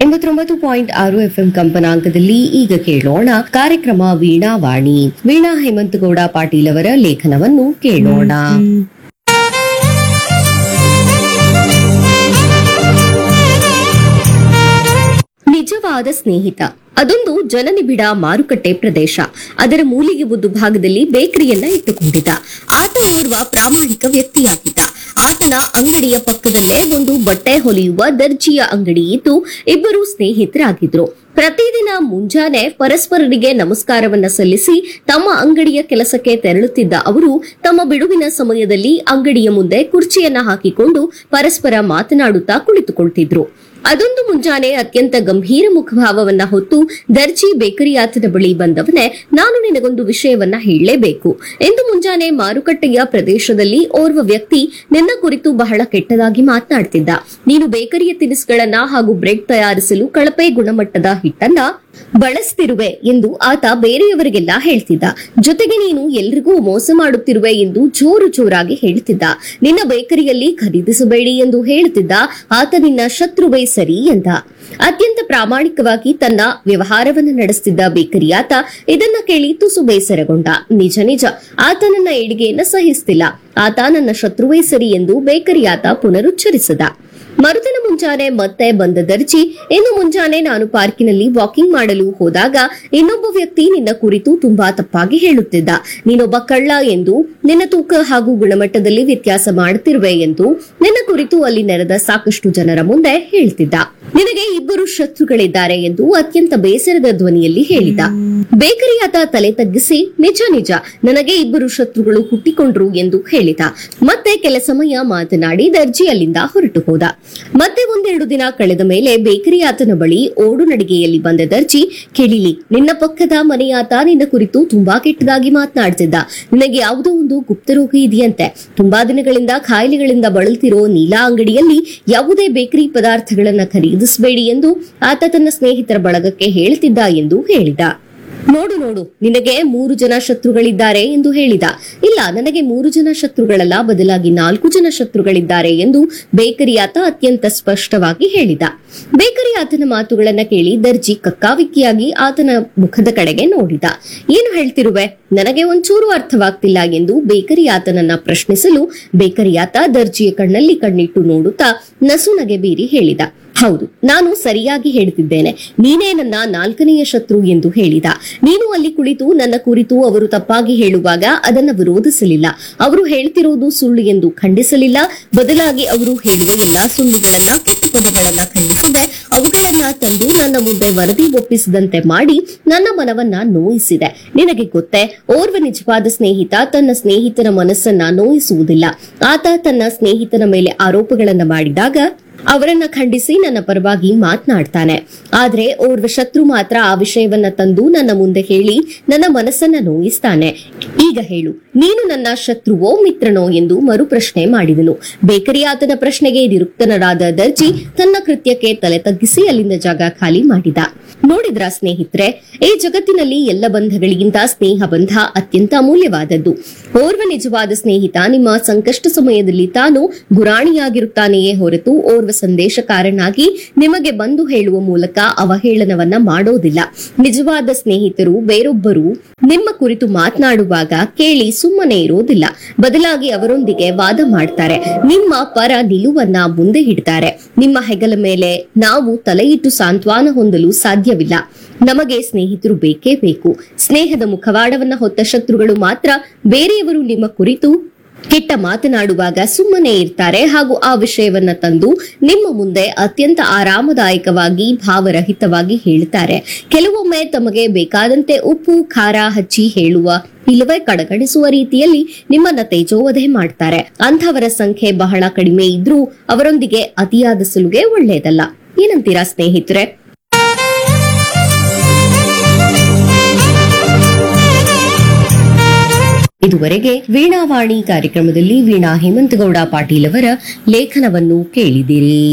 ಎಂಬತ್ತೊಂಬತ್ತು ಪಾಯಿಂಟ್ ಆರು ಎಫ್ಎಂ ಕಂಪನಾಂಕದಲ್ಲಿ ಈಗ ಕೇಳೋಣ ಕಾರ್ಯಕ್ರಮ ವೀಣಾವಾಣಿ ವೀಣಾ ಹೇಮಂತಗೌಡ ಪಾಟೀಲ್ ಅವರ ಲೇಖನವನ್ನು ಕೇಳೋಣ ನಿಜವಾದ ಸ್ನೇಹಿತ ಅದೊಂದು ಜನನಿಬಿಡ ಮಾರುಕಟ್ಟೆ ಪ್ರದೇಶ ಅದರ ಮೂಲೆಗೆ ಒಂದು ಭಾಗದಲ್ಲಿ ಬೇಕರಿಯನ್ನ ಇಟ್ಟುಕೊಂಡಿದ್ದ ಆತ ಓರ್ವ ಪ್ರಾಮಾಣಿಕ ವ್ಯಕ್ತಿಯಾಗಿದ್ದ ಆತನ ಅಂಗಡಿಯ ಪಕ್ಕದಲ್ಲೇ ಒಂದು ಬಟ್ಟೆ ಹೊಲಿಯುವ ದರ್ಜಿಯ ಅಂಗಡಿ ಇದ್ದು ಇಬ್ಬರು ಸ್ನೇಹಿತರಾಗಿದ್ರು ಪ್ರತಿದಿನ ಮುಂಜಾನೆ ಪರಸ್ಪರರಿಗೆ ನಮಸ್ಕಾರವನ್ನ ಸಲ್ಲಿಸಿ ತಮ್ಮ ಅಂಗಡಿಯ ಕೆಲಸಕ್ಕೆ ತೆರಳುತ್ತಿದ್ದ ಅವರು ತಮ್ಮ ಬಿಡುವಿನ ಸಮಯದಲ್ಲಿ ಅಂಗಡಿಯ ಮುಂದೆ ಕುರ್ಚಿಯನ್ನ ಹಾಕಿಕೊಂಡು ಪರಸ್ಪರ ಮಾತನಾಡುತ್ತಾ ಕುಳಿತುಕೊಳ್ತಿದ್ರು ಅದೊಂದು ಮುಂಜಾನೆ ಅತ್ಯಂತ ಗಂಭೀರ ಮುಖಭಾವವನ್ನ ಹೊತ್ತು ದರ್ಜಿ ಬೇಕರಿ ಆತನ ಬಳಿ ಬಂದವನೇ ನಾನು ನಿನಗೊಂದು ವಿಷಯವನ್ನ ಹೇಳಲೇಬೇಕು ಎಂದು ಮುಂಜಾನೆ ಮಾರುಕಟ್ಟೆಯ ಪ್ರದೇಶದಲ್ಲಿ ಓರ್ವ ವ್ಯಕ್ತಿ ನಿನ್ನ ಕುರಿತು ಬಹಳ ಕೆಟ್ಟದಾಗಿ ಮಾತನಾಡ್ತಿದ್ದ ನೀನು ಬೇಕರಿಯ ತಿನಿಸುಗಳನ್ನ ಹಾಗೂ ಬ್ರೆಡ್ ತಯಾರಿಸಲು ಕಳಪೆ ಗುಣಮಟ್ಟದ ಹಿಟ್ಟನ್ನ ಬಳಸ್ತಿರುವೆ ಎಂದು ಆತ ಬೇರೆಯವರಿಗೆಲ್ಲ ಹೇಳ್ತಿದ್ದ ಜೊತೆಗೆ ನೀನು ಎಲ್ರಿಗೂ ಮೋಸ ಮಾಡುತ್ತಿರುವೆ ಎಂದು ಜೋರು ಜೋರಾಗಿ ಹೇಳ್ತಿದ್ದ ನಿನ್ನ ಬೇಕರಿಯಲ್ಲಿ ಖರೀದಿಸಬೇಡಿ ಎಂದು ಹೇಳುತ್ತಿದ್ದ ಆತ ನಿನ್ನ ಶತ್ರುವೇ ಸರಿ ಎಂದ ಅತ್ಯಂತ ಪ್ರಾಮಾಣಿಕವಾಗಿ ತನ್ನ ವ್ಯವಹಾರವನ್ನು ನಡೆಸುತ್ತಿದ್ದ ಬೇಕರಿ ಆತ ಇದನ್ನ ಕೇಳಿ ತುಸು ಬೇಸರಗೊಂಡ ನಿಜ ನಿಜ ಆತ ನನ್ನ ಏಳಿಗೆಯನ್ನ ಸಹಿಸ್ತಿಲ್ಲ ಆತ ನನ್ನ ಶತ್ರುವೇ ಸರಿ ಎಂದು ಬೇಕರಿ ಆತ ಪುನರುಚ್ಚರಿಸಿದ ಮರುದಿನ ಮುಂಜಾನೆ ಮತ್ತೆ ಬಂದ ದರ್ಜಿ ಇನ್ನು ಮುಂಜಾನೆ ನಾನು ಪಾರ್ಕಿನಲ್ಲಿ ವಾಕಿಂಗ್ ಮಾಡಲು ಹೋದಾಗ ಇನ್ನೊಬ್ಬ ವ್ಯಕ್ತಿ ನಿನ್ನ ಕುರಿತು ತುಂಬಾ ತಪ್ಪಾಗಿ ಹೇಳುತ್ತಿದ್ದ ನೀನೊಬ್ಬ ಕಳ್ಳ ಎಂದು ನಿನ್ನ ತೂಕ ಹಾಗೂ ಗುಣಮಟ್ಟದಲ್ಲಿ ವ್ಯತ್ಯಾಸ ಮಾಡುತ್ತಿರುವೆ ಎಂದು ನಿನ್ನ ಕುರಿತು ಅಲ್ಲಿ ನೆರೆದ ಸಾಕಷ್ಟು ಜನರ ಮುಂದೆ ಹೇಳ್ತಿದ್ದ ನಿನಗೆ ಇಬ್ಬರು ಶತ್ರುಗಳಿದ್ದಾರೆ ಎಂದು ಅತ್ಯಂತ ಬೇಸರದ ಧ್ವನಿಯಲ್ಲಿ ಹೇಳಿದ ಬೇಕರಿ ಆತ ತಲೆ ತಗ್ಗಿಸಿ ನಿಜ ನಿಜ ನನಗೆ ಇಬ್ಬರು ಶತ್ರುಗಳು ಹುಟ್ಟಿಕೊಂಡ್ರು ಎಂದು ಹೇಳಿದ ಮತ್ತೆ ಕೆಲ ಸಮಯ ಮಾತನಾಡಿ ದರ್ಜಿ ಅಲ್ಲಿಂದ ಹೊರಟು ಹೋದ ಮತ್ತೆ ಒಂದೆರಡು ದಿನ ಕಳೆದ ಮೇಲೆ ಬೇಕರಿ ಆತನ ಬಳಿ ಓಡು ನಡಿಗೆಯಲ್ಲಿ ಬಂದ ದರ್ಜಿ ಕೇಳಿಲಿ ನಿನ್ನ ಪಕ್ಕದ ಮನೆಯಾತ ನಿನ್ನ ಕುರಿತು ತುಂಬಾ ಕೆಟ್ಟದಾಗಿ ಮಾತನಾಡ್ತಿದ್ದ ನಿನಗೆ ಯಾವುದೋ ಒಂದು ಗುಪ್ತರೋಗ ಇದೆಯಂತೆ ತುಂಬಾ ದಿನಗಳಿಂದ ಕಾಯಿಲೆಗಳಿಂದ ಬಳಲ್ತಿರೋ ನೀಲಾ ಅಂಗಡಿಯಲ್ಲಿ ಯಾವುದೇ ಬೇಕರಿ ಪದಾರ್ಥಗಳನ್ನ ಖರೀದಿಸಬೇಡಿ ಎಂದು ಆತ ತನ್ನ ಸ್ನೇಹಿತರ ಬಳಗಕ್ಕೆ ಹೇಳ್ತಿದ್ದ ಎಂದು ಹೇಳಿದ ನೋಡು ನೋಡು ನಿನಗೆ ಮೂರು ಜನ ಶತ್ರುಗಳಿದ್ದಾರೆ ಎಂದು ಹೇಳಿದ ಇಲ್ಲ ನನಗೆ ಮೂರು ಜನ ಶತ್ರುಗಳಲ್ಲ ಬದಲಾಗಿ ನಾಲ್ಕು ಜನ ಶತ್ರುಗಳಿದ್ದಾರೆ ಎಂದು ಬೇಕರಿ ಆತ ಅತ್ಯಂತ ಸ್ಪಷ್ಟವಾಗಿ ಹೇಳಿದ ಬೇಕರಿ ಆತನ ಮಾತುಗಳನ್ನ ಕೇಳಿ ದರ್ಜಿ ಕಕ್ಕಾವಿಕ್ಕಿಯಾಗಿ ಆತನ ಮುಖದ ಕಡೆಗೆ ನೋಡಿದ ಏನು ಹೇಳ್ತಿರುವೆ ನನಗೆ ಒಂಚೂರು ಅರ್ಥವಾಗ್ತಿಲ್ಲ ಎಂದು ಬೇಕರಿ ಆತನನ್ನ ಪ್ರಶ್ನಿಸಲು ಬೇಕರಿ ಆತ ದರ್ಜಿಯ ಕಣ್ಣಲ್ಲಿ ಕಣ್ಣಿಟ್ಟು ನೋಡುತ್ತಾ ನಸುನಗೆ ಬೀರಿ ಹೇಳಿದ ಹೌದು ನಾನು ಸರಿಯಾಗಿ ಹೇಳ್ತಿದ್ದೇನೆ ನೀನೇ ನನ್ನ ನಾಲ್ಕನೆಯ ಶತ್ರು ಎಂದು ಹೇಳಿದ ನೀನು ಅಲ್ಲಿ ಕುಳಿತು ನನ್ನ ಕುರಿತು ಅವರು ತಪ್ಪಾಗಿ ಹೇಳುವಾಗ ಅದನ್ನ ವಿರೋಧಿಸಲಿಲ್ಲ ಅವರು ಹೇಳ್ತಿರೋದು ಸುಳ್ಳು ಎಂದು ಖಂಡಿಸಲಿಲ್ಲ ಬದಲಾಗಿ ಅವರು ಹೇಳುವ ಎಲ್ಲಾ ಸುಳ್ಳುಗಳನ್ನ ಕೆಟ್ಟ ಪದಗಳನ್ನ ಖಂಡಿಸಿದೆ ಅವುಗಳನ್ನ ತಂದು ನನ್ನ ಮುಂದೆ ವರದಿ ಒಪ್ಪಿಸಿದಂತೆ ಮಾಡಿ ನನ್ನ ಮನವನ್ನ ನೋಯಿಸಿದೆ ನಿನಗೆ ಗೊತ್ತೇ ಓರ್ವ ನಿಜವಾದ ಸ್ನೇಹಿತ ತನ್ನ ಸ್ನೇಹಿತನ ಮನಸ್ಸನ್ನ ನೋಯಿಸುವುದಿಲ್ಲ ಆತ ತನ್ನ ಸ್ನೇಹಿತನ ಮೇಲೆ ಆರೋಪಗಳನ್ನ ಮಾಡಿದಾಗ ಅವರನ್ನ ಖಂಡಿಸಿ ನನ್ನ ಪರವಾಗಿ ಮಾತನಾಡ್ತಾನೆ ಆದ್ರೆ ಓರ್ವ ಶತ್ರು ಮಾತ್ರ ಆ ವಿಷಯವನ್ನ ತಂದು ನನ್ನ ಮುಂದೆ ಹೇಳಿ ನನ್ನ ಮನಸ್ಸನ್ನ ನೋಯಿಸ್ತಾನೆ ಈಗ ಹೇಳು ನೀನು ನನ್ನ ಶತ್ರುವೋ ಮಿತ್ರನೋ ಎಂದು ಮರುಪ್ರಶ್ನೆ ಮಾಡಿದನು ಬೇಕರಿ ಆತನ ಪ್ರಶ್ನೆಗೆ ನಿರುಕ್ತನರಾದ ದರ್ಜಿ ತನ್ನ ಕೃತ್ಯಕ್ಕೆ ತಲೆ ತಗ್ಗಿಸಿ ಅಲ್ಲಿಂದ ಜಾಗ ಖಾಲಿ ಮಾಡಿದ ನೋಡಿದ್ರ ಸ್ನೇಹಿತರೆ ಈ ಜಗತ್ತಿನಲ್ಲಿ ಎಲ್ಲ ಬಂಧಗಳಿಗಿಂತ ಸ್ನೇಹ ಬಂಧ ಅತ್ಯಂತ ಅಮೂಲ್ಯವಾದದ್ದು ಓರ್ವ ನಿಜವಾದ ಸ್ನೇಹಿತ ನಿಮ್ಮ ಸಂಕಷ್ಟ ಸಮಯದಲ್ಲಿ ತಾನು ಗುರಾಣಿಯಾಗಿರುತ್ತಾನೆಯೇ ಹೊರತು ಓರ್ವ ಸಂದೇಶಕಾರನಾಗಿ ನಿಮಗೆ ಬಂದು ಹೇಳುವ ಮೂಲಕ ಅವಹೇಳನವನ್ನ ಮಾಡೋದಿಲ್ಲ ನಿಜವಾದ ಸ್ನೇಹಿತರು ಬೇರೊಬ್ಬರು ನಿಮ್ಮ ಕುರಿತು ಮಾತನಾಡುವಾಗ ಕೇಳಿ ಸುಮ್ಮನೆ ಇರೋದಿಲ್ಲ ಬದಲಾಗಿ ಅವರೊಂದಿಗೆ ವಾದ ಮಾಡ್ತಾರೆ ನಿಮ್ಮ ಪರ ನಿಲುವನ್ನ ಮುಂದೆ ಇಡ್ತಾರೆ ನಿಮ್ಮ ಹೆಗಲ ಮೇಲೆ ನಾವು ತಲೆ ಇಟ್ಟು ಸಾಂತ್ವನ ಹೊಂದಲು ಸಾಧ್ಯವಿಲ್ಲ ನಮಗೆ ಸ್ನೇಹಿತರು ಬೇಕೇ ಬೇಕು ಸ್ನೇಹದ ಮುಖವಾಡವನ್ನ ಹೊತ್ತ ಶತ್ರುಗಳು ಮಾತ್ರ ಬೇರೆಯವರು ನಿಮ್ಮ ಕುರಿತು ಕೆಟ್ಟ ಮಾತನಾಡುವಾಗ ಸುಮ್ಮನೆ ಇರ್ತಾರೆ ಹಾಗೂ ಆ ವಿಷಯವನ್ನ ತಂದು ನಿಮ್ಮ ಮುಂದೆ ಅತ್ಯಂತ ಆರಾಮದಾಯಕವಾಗಿ ಭಾವರಹಿತವಾಗಿ ಹೇಳ್ತಾರೆ ಕೆಲವೊಮ್ಮೆ ತಮಗೆ ಬೇಕಾದಂತೆ ಉಪ್ಪು ಖಾರ ಹಚ್ಚಿ ಹೇಳುವ ಇಲ್ಲವೇ ಕಡೆಗಣಿಸುವ ರೀತಿಯಲ್ಲಿ ನಿಮ್ಮನ್ನ ತೇಜೋವಧೆ ಮಾಡ್ತಾರೆ ಅಂಥವರ ಸಂಖ್ಯೆ ಬಹಳ ಕಡಿಮೆ ಇದ್ರೂ ಅವರೊಂದಿಗೆ ಅತಿಯಾದ ಸುಲುಗೆ ಒಳ್ಳೆಯದಲ್ಲ ಏನಂತೀರಾ ಸ್ನೇಹಿತರೆ ಇದುವರೆಗೆ ವೀಣಾವಾಣಿ ಕಾರ್ಯಕ್ರಮದಲ್ಲಿ ವೀಣಾ ಹೇಮಂತಗೌಡ ಪಾಟೀಲ್ ಅವರ ಲೇಖನವನ್ನು ಕೇಳಿದಿರಿ